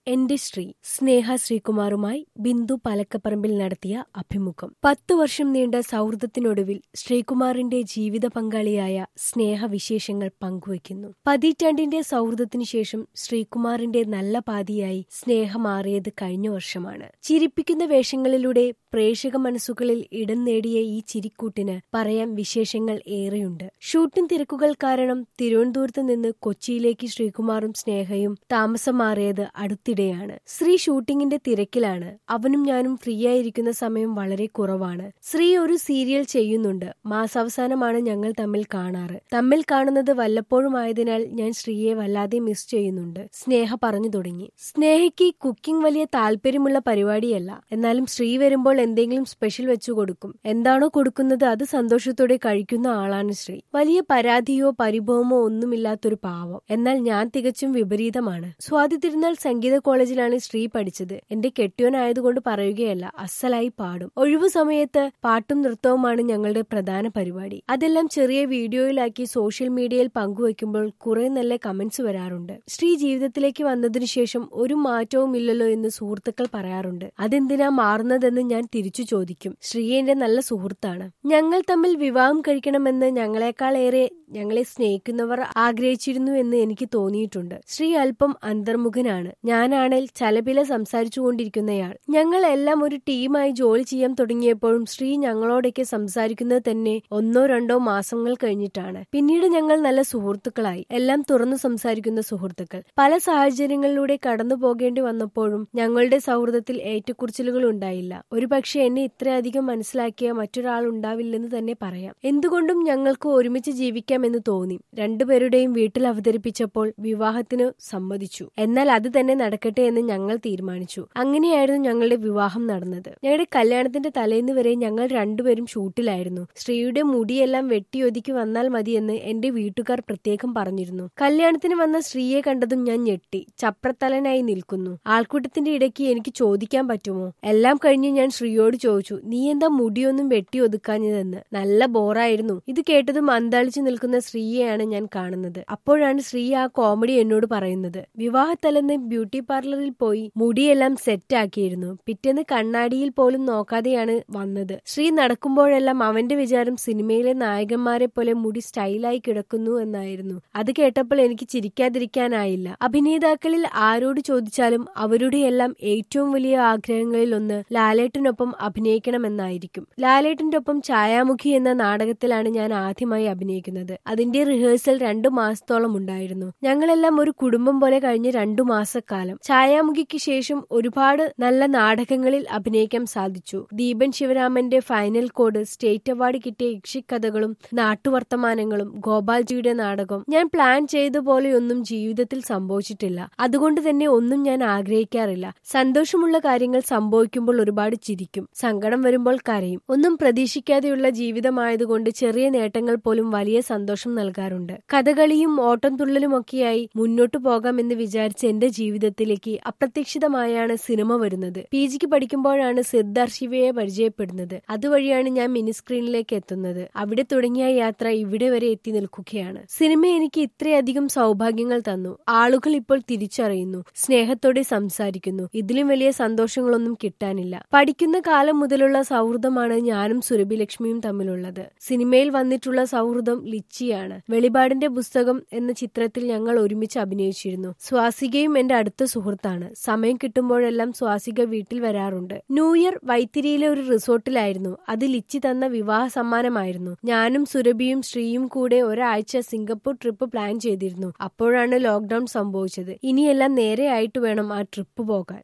എന്റെ ശ്രീ സ്നേഹ ശ്രീകുമാറുമായി ബിന്ദു പലക്കപ്പറമ്പിൽ നടത്തിയ അഭിമുഖം പത്തു വർഷം നീണ്ട സൗഹൃദത്തിനൊടുവിൽ ശ്രീകുമാറിന്റെ ജീവിത പങ്കാളിയായ സ്നേഹ വിശേഷങ്ങൾ പങ്കുവയ്ക്കുന്നു പതിറ്റാണ്ടിന്റെ സൗഹൃദത്തിനു ശേഷം ശ്രീകുമാറിന്റെ നല്ല പാതിയായി സ്നേഹ മാറിയത് കഴിഞ്ഞ വർഷമാണ് ചിരിപ്പിക്കുന്ന വേഷങ്ങളിലൂടെ പ്രേക്ഷക മനസ്സുകളിൽ ഇടം നേടിയ ഈ ചിരിക്കൂട്ടിന് പറയാൻ വിശേഷങ്ങൾ ഏറെയുണ്ട് ഷൂട്ടിംഗ് തിരക്കുകൾ കാരണം തിരുവനന്തപുരത്ത് നിന്ന് കൊച്ചിയിലേക്ക് ശ്രീകുമാറും സ്നേഹയും താമസം മാറിയത് അടുത്തിടെയാണ് ശ്രീ ഷൂട്ടിങ്ങിന്റെ തിരക്കിലാണ് അവനും ഞാനും ഫ്രീ ആയിരിക്കുന്ന സമയം വളരെ കുറവാണ് ശ്രീ ഒരു സീരിയൽ ചെയ്യുന്നുണ്ട് മാസാവസാനമാണ് ഞങ്ങൾ തമ്മിൽ കാണാറ് തമ്മിൽ കാണുന്നത് വല്ലപ്പോഴും ആയതിനാൽ ഞാൻ ശ്രീയെ വല്ലാതെ മിസ് ചെയ്യുന്നുണ്ട് സ്നേഹ പറഞ്ഞു തുടങ്ങി സ്നേഹയ്ക്ക് കുക്കിംഗ് വലിയ താല്പര്യമുള്ള പരിപാടിയല്ല എന്നാലും ശ്രീ വരുമ്പോൾ എന്തെങ്കിലും സ്പെഷ്യൽ വെച്ചു കൊടുക്കും എന്താണോ കൊടുക്കുന്നത് അത് സന്തോഷത്തോടെ കഴിക്കുന്ന ആളാണ് ശ്രീ വലിയ പരാതിയോ പരിഭവമോ ഒന്നുമില്ലാത്തൊരു പാവം എന്നാൽ ഞാൻ തികച്ചും വിപരീതമാണ് സ്വാതി തിരുനാൾ സംഗീത കോളേജിലാണ് ശ്രീ പഠിച്ചത് എന്റെ കെട്ടിയോനായതുകൊണ്ട് പറയുകയല്ല അസലായി പാടും ഒഴിവു സമയത്ത് പാട്ടും നൃത്തവുമാണ് ഞങ്ങളുടെ പ്രധാന പരിപാടി അതെല്ലാം ചെറിയ വീഡിയോയിലാക്കി സോഷ്യൽ മീഡിയയിൽ പങ്കുവയ്ക്കുമ്പോൾ കുറെ നല്ല കമന്റ്സ് വരാറുണ്ട് ശ്രീ ജീവിതത്തിലേക്ക് വന്നതിനു ശേഷം ഒരു മാറ്റവും ഇല്ലല്ലോ എന്ന് സുഹൃത്തുക്കൾ പറയാറുണ്ട് അതെന്തിനാ മാറുന്നതെന്ന് ഞാൻ തിരിച്ചു ചോദിക്കും ശ്രീ എന്റെ നല്ല സുഹൃത്താണ് ഞങ്ങൾ തമ്മിൽ വിവാഹം കഴിക്കണമെന്ന് ഞങ്ങളെക്കാളേറെ ഞങ്ങളെ സ്നേഹിക്കുന്നവർ ആഗ്രഹിച്ചിരുന്നു എന്ന് എനിക്ക് തോന്നിയിട്ടുണ്ട് ശ്രീ അല്പം അന്തർമുഖനാണ് ഞാനാണേൽ ചലപില സംസാരിച്ചുകൊണ്ടിരിക്കുന്നയാൾ ഞങ്ങൾ എല്ലാം ഒരു ടീമായി ജോലി ചെയ്യാൻ തുടങ്ങിയപ്പോഴും ശ്രീ ഞങ്ങളോടൊക്കെ സംസാരിക്കുന്നത് തന്നെ ഒന്നോ രണ്ടോ മാസങ്ങൾ കഴിഞ്ഞിട്ടാണ് പിന്നീട് ഞങ്ങൾ നല്ല സുഹൃത്തുക്കളായി എല്ലാം തുറന്നു സംസാരിക്കുന്ന സുഹൃത്തുക്കൾ പല സാഹചര്യങ്ങളിലൂടെ കടന്നു പോകേണ്ടി വന്നപ്പോഴും ഞങ്ങളുടെ സൗഹൃദത്തിൽ ഏറ്റക്കുറിച്ചിലുകൾ ഉണ്ടായില്ല ഒരുപക്ഷെ എന്നെ ഇത്രയധികം മനസ്സിലാക്കിയ മറ്റൊരാൾ ഉണ്ടാവില്ലെന്ന് തന്നെ പറയാം എന്തുകൊണ്ടും ഞങ്ങൾക്ക് ഒരുമിച്ച് ജീവിക്കാമെന്ന് തോന്നി രണ്ടുപേരുടെയും വീട്ടിൽ അവതരിപ്പിച്ചപ്പോൾ വിവാഹത്തിന് സമ്മതിച്ചു എന്നാൽ അത് തന്നെ നടക്കട്ടെ എന്ന് ഞങ്ങൾ തീരുമാനിച്ചു അങ്ങനെയായിരുന്നു ഞങ്ങളുടെ വിവാഹം നടന്നത് ഞങ്ങളുടെ കല്യാണത്തിന്റെ തലേന്ന് വരെ ഞങ്ങൾ രണ്ടുപേരും ഷൂട്ടിലായിരുന്നു ശ്രീയുടെ മുടിയെല്ലാം വെട്ടിയൊതുക്കി വന്നാൽ മതിയെന്ന് എന്റെ വീട്ടുകാർ പ്രത്യേകം പറഞ്ഞിരുന്നു കല്യാണത്തിന് വന്ന ശ്രീയെ കണ്ടതും ഞാൻ ഞെട്ടി ചപ്രത്തലനായി നിൽക്കുന്നു ആൾക്കൂട്ടത്തിന്റെ ഇടയ്ക്ക് എനിക്ക് ചോദിക്കാൻ പറ്റുമോ എല്ലാം കഴിഞ്ഞ് ഞാൻ ശ്രീയോട് ചോദിച്ചു നീ എന്താ മുടിയൊന്നും വെട്ടി ഒതുക്കാഞ്ഞതെന്ന് നല്ല ബോറായിരുന്നു ഇത് കേട്ടതും അന്താളിച്ചു നിൽക്കുന്ന ശ്രീയെയാണ് ഞാൻ കാണുന്നത് അപ്പോഴാണ് ശ്രീ ആ കോമഡി എന്നോട് പറയുന്നത് വിവാഹത്തലെന്ന് ബ്യൂട്ടി പാർലറിൽ പോയി മുടിയെല്ലാം സെറ്റ് ആക്കിയിരുന്നു പിറ്റേന്ന് കണ്ണാടിയിൽ പോലും നോക്കാതെയാണ് വന്നത് ശ്രീ നടക്കുമ്പോഴെല്ലാം അവന്റെ വിചാരം സിനിമയിലെ നായകന്മാരെ പോലെ മുടി സ്റ്റൈലായി കിടക്കുന്നു എന്നായിരുന്നു അത് കേട്ടപ്പോൾ എനിക്ക് ചിരിക്കാതിരിക്കാനായില്ല അഭിനേതാക്കളിൽ ആരോട് ചോദിച്ചാലും അവരുടെ എല്ലാം ഏറ്റവും വലിയ ആഗ്രഹങ്ങളിൽ ഒന്ന് ലാലേട്ടനൊപ്പം അഭിനയിക്കണമെന്നായിരിക്കും ലാലേട്ടന്റെ ഒപ്പം ഛായാമുഖി എന്ന നാടകത്തിലാണ് ഞാൻ ആദ്യമായി അഭിനയിക്കുന്നത് അതിന്റെ റിഹേഴ്സൽ രണ്ടു മാസത്തോളം ഉണ്ടായിരുന്നു ഞങ്ങളെല്ലാം ഒരു കുടുംബം പോലെ കഴിഞ്ഞ രണ്ടു മാസക്കാലം ഛായാമുഖിക്ക് ശേഷം ഒരുപാട് നല്ല നാടകങ്ങളിൽ അഭിനയിക്കാൻ സാധിച്ചു ദീപൻ ശിവരാമന്റെ ഫൈനൽ കോഡ് സ്റ്റേറ്റ് അവാർഡ് കിട്ടിയ യക്ഷിക്കഥകളും നാട്ടുവർത്തമാനങ്ങളും ഗോപാൽജിയുടെ നാടകം ഞാൻ പ്ലാൻ ചെയ്ത പോലെയൊന്നും ജീവിതത്തിൽ സംഭവിച്ചിട്ടില്ല അതുകൊണ്ട് തന്നെ ഒന്നും ഞാൻ ആഗ്രഹിക്കാറില്ല സന്തോഷമുള്ള കാര്യങ്ങൾ സംഭവിക്കുമ്പോൾ ഒരുപാട് ചിരിക്കും സങ്കടം വരുമ്പോൾ കരയും ഒന്നും പ്രതീക്ഷിക്കാതെയുള്ള ജീവിതമായതുകൊണ്ട് ചെറിയ നേട്ടങ്ങൾ പോലും വലിയ സന്തോഷം നൽകാറുണ്ട് കഥകളിയും ഓട്ടം തുള്ളലുമൊക്കെയായി മുന്നോട്ടു പോകാമെന്ന് വിചാരിച്ച എന്റെ ജീവിതത്തിലേക്ക് അപ്രതീക്ഷിതമായാണ് സിനിമ വരുന്നത് പി ജിക്ക് പഠിക്കുമ്പോഴാണ് സിദ്ധാർത്ഥ് ശിവയെ പരിചയപ്പെടുന്നത് അതുവഴിയാണ് ഞാൻ മിനി സ്ക്രീനിലേക്ക് എത്തുന്നത് അവിടെ തുടങ്ങിയ യാത്ര ഇവിടെ വരെ എത്തി നിൽക്കുകയാണ് സിനിമ എനിക്ക് ഇത്രയധികം സൗഭാഗ്യങ്ങൾ തന്നു ആളുകൾ ഇപ്പോൾ തിരിച്ചറിയുന്നു സ്നേഹത്തോടെ സംസാരിക്കുന്നു ഇതിലും വലിയ സന്തോഷങ്ങളൊന്നും കിട്ടാനില്ല പഠിക്കുന്ന കാലം മുതലുള്ള സൗഹൃദമാണ് ഞാനും സുരഭിലക്ഷ്മിയും തമ്മിലുള്ളത് സിനിമയിൽ വന്നിട്ടുള്ള സൗഹൃദം ലിച്ചിയാണ് വെളിപാടിന്റെ പുസ്തകം എന്ന ചിത്രത്തിൽ ഞങ്ങൾ ഒരുമിച്ച് അഭിനയിച്ചിരുന്നു സ്വാസികയും എന്റെ അടുത്ത സുഹൃത്താണ് സമയം കിട്ടുമ്പോഴെല്ലാം സ്വാസിക വീട്ടിൽ വരാറുണ്ട് ന്യൂ ഇയർ വൈത്തിരിയിലെ ഒരു റിസോർട്ടിലായിരുന്നു അത് ലിച്ചി തന്ന വിവാഹ സമ്മാനമായിരുന്നു ഞാനും സുരഭിയും ശ്രീയും കൂടെ ഒരാഴ്ച സിംഗപ്പൂർ ട്രിപ്പ് പ്ലാൻ ചെയ്തിരുന്നു അപ്പോഴാണ് ലോക്ക്ഡൌൺ സംഭവിച്ചത് ഇനിയെല്ലാം നേരെ ആയിട്ട് വേണം ആ ട്രിപ്പ് പോകാൻ